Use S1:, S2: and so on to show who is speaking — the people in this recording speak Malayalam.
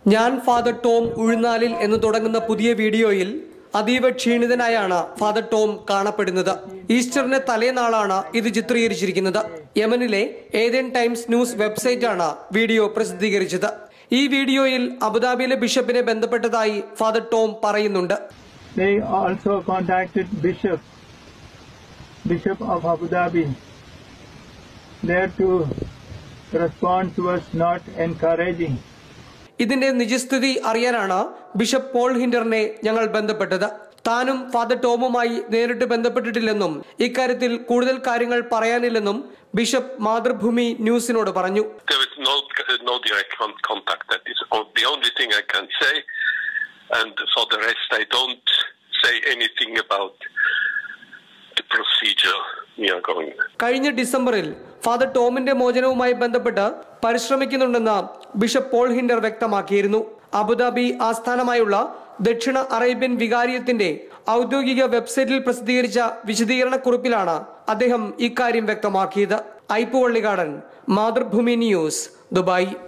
S1: ഞാൻ ഫാദർ ടോം ഉഴുന്നാലിൽ എന്ന് തുടങ്ങുന്ന പുതിയ വീഡിയോയിൽ അതീവ ക്ഷീണിതനായാണ് ഫാദർ ടോം കാണപ്പെടുന്നത് ഈസ്റ്ററിന്റെ തലേനാളാണ് ഇത് ചിത്രീകരിച്ചിരിക്കുന്നത് യമനിലെ ഏതൻ ടൈംസ് ന്യൂസ് വെബ്സൈറ്റാണ് വീഡിയോ പ്രസിദ്ധീകരിച്ചത് ഈ വീഡിയോയിൽ അബുദാബിയിലെ ബിഷപ്പിനെ ബന്ധപ്പെട്ടതായി ഫാദർ ടോം പറയുന്നുണ്ട്
S2: They also contacted Bishop, Bishop of Abu Dhabi. There too, the response was not encouraging.
S1: ഇതിന്റെ നിജസ്ഥിതി അറിയാനാണ് ബിഷപ്പ് പോൾ ഹിൻഡറിനെ ഞങ്ങൾ ബന്ധപ്പെട്ടത് താനും ഫാദർ ടോമുമായി നേരിട്ട് ബന്ധപ്പെട്ടിട്ടില്ലെന്നും ഇക്കാര്യത്തിൽ കൂടുതൽ കാര്യങ്ങൾ പറയാനില്ലെന്നും ബിഷപ്പ് മാതൃഭൂമി ന്യൂസിനോട് പറഞ്ഞു
S3: There is no no direct con- contact. That is o- the only thing I can say, and for the rest, I don't say anything about the procedure we are going.
S1: കഴിഞ്ഞ ഡിസംബറിൽ ഫാദർ ടോമിന്റെ മോചനവുമായി ബന്ധപ്പെട്ട് പരിശ്രമിക്കുന്നുണ്ടെന്ന് ബിഷപ്പ് പോൾ ഹിൻഡർ വ്യക്തമാക്കിയിരുന്നു അബുദാബി ആസ്ഥാനമായുള്ള ദക്ഷിണ അറേബ്യൻ വികാരിയത്തിന്റെ ഔദ്യോഗിക വെബ്സൈറ്റിൽ പ്രസിദ്ധീകരിച്ച വിശദീകരണക്കുറിപ്പിലാണ് അദ്ദേഹം ഇക്കാര്യം വ്യക്തമാക്കിയത് ഐപ്പുവള്ളികാടൻ മാതൃഭൂമി ന്യൂസ് ദുബായ്